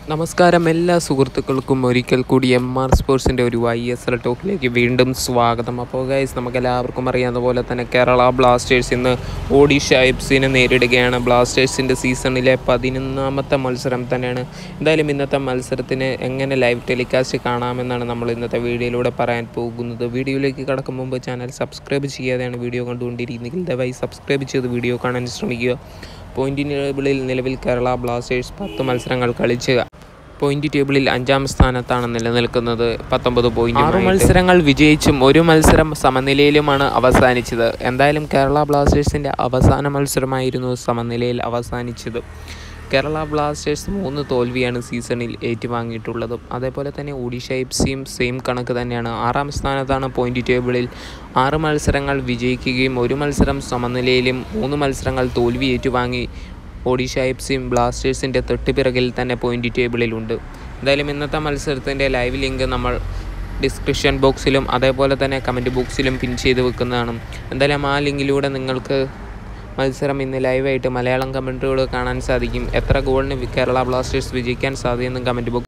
നമസ്കാരം എല്ലാ സുഹൃത്തുക്കൾക്കും ഒരിക്കൽ കൂടി എം ആർ സ്പോർട്സിൻ്റെ ഒരു ഐ എസ് എൽ ടോക്കിലേക്ക് വീണ്ടും സ്വാഗതം അപ്പോൾ ഗൈസ് നമുക്ക് എല്ലാവർക്കും അറിയാവുന്ന പോലെ തന്നെ കേരള ബ്ലാസ്റ്റേഴ്സ് ഇന്ന് ഒഡീഷ എഫ് സിനെ നേരിടുകയാണ് ബ്ലാസ്റ്റേഴ്സിൻ്റെ സീസണിലെ പതിനൊന്നാമത്തെ മത്സരം തന്നെയാണ് എന്തായാലും ഇന്നത്തെ മത്സരത്തിന് എങ്ങനെ ലൈവ് ടെലികാസ്റ്റ് കാണാമെന്നാണ് നമ്മൾ ഇന്നത്തെ വീഡിയോയിലൂടെ പറയാൻ പോകുന്നത് വീഡിയോയിലേക്ക് കടക്കും മുമ്പ് ചാനൽ സബ്സ്ക്രൈബ് ചെയ്യാതെയാണ് വീഡിയോ കണ്ടുകൊണ്ടിരിക്കുന്നതെങ്കിൽ ദയവായി സബ്സ്ക്രൈബ് ചെയ്ത് വീഡിയോ കാണാൻ ശ്രമിക്കുക പോയിന്റ് ടേബിളിൽ നിലവിൽ കേരള ബ്ലാസ്റ്റേഴ്സ് പത്ത് മത്സരങ്ങൾ കളിച്ച് പോയിന്റ് ടേബിളിൽ അഞ്ചാം സ്ഥാനത്താണ് നിലനിൽക്കുന്നത് പത്തൊമ്പത് പോയിന്റ് ആറ് മത്സരങ്ങൾ വിജയിച്ചും ഒരു മത്സരം സമനിലയിലുമാണ് അവസാനിച്ചത് എന്തായാലും കേരള ബ്ലാസ്റ്റേഴ്സിൻ്റെ അവസാന മത്സരമായിരുന്നു സമനിലയിൽ അവസാനിച്ചത് കേരള ബ്ലാസ്റ്റേഴ്സ് മൂന്ന് തോൽവിയാണ് സീസണിൽ ഏറ്റുവാങ്ങിയിട്ടുള്ളത് അതേപോലെ തന്നെ ഒഡീഷ എഫ് സിയും സെയിം കണക്ക് തന്നെയാണ് ആറാം സ്ഥാനത്താണ് പോയിന്റ് ടേബിളിൽ ആറ് മത്സരങ്ങൾ വിജയിക്കുകയും ഒരു മത്സരം സമനിലയിലും മൂന്ന് മത്സരങ്ങൾ തോൽവി ഏറ്റുവാങ്ങി ഒഡീഷ എഫ് സിയും ബ്ലാസ്റ്റേഴ്സിൻ്റെ തൊട്ടുപിറകിൽ തന്നെ പോയിന്റ് ടേബിളിലുണ്ട് എന്തായാലും ഇന്നത്തെ മത്സരത്തിൻ്റെ ലൈവ് ലിങ്ക് നമ്മൾ ഡിസ്ക്രിപ്ഷൻ ബോക്സിലും അതേപോലെ തന്നെ കമൻറ്റ് ബോക്സിലും പിൻ ചെയ്ത് വെക്കുന്നതാണ് എന്തായാലും ആ ലിങ്കിലൂടെ നിങ്ങൾക്ക് മത്സരം ഇന്ന് ലൈവായിട്ട് മലയാളം കമൻറ്റുകൾ കാണാൻ സാധിക്കും എത്ര ഗോളിന് കേരള ബ്ലാസ്റ്റേഴ്സ് വിജയിക്കാൻ സാധ്യതയെന്നും കമൻറ്റ് ബോക്സ്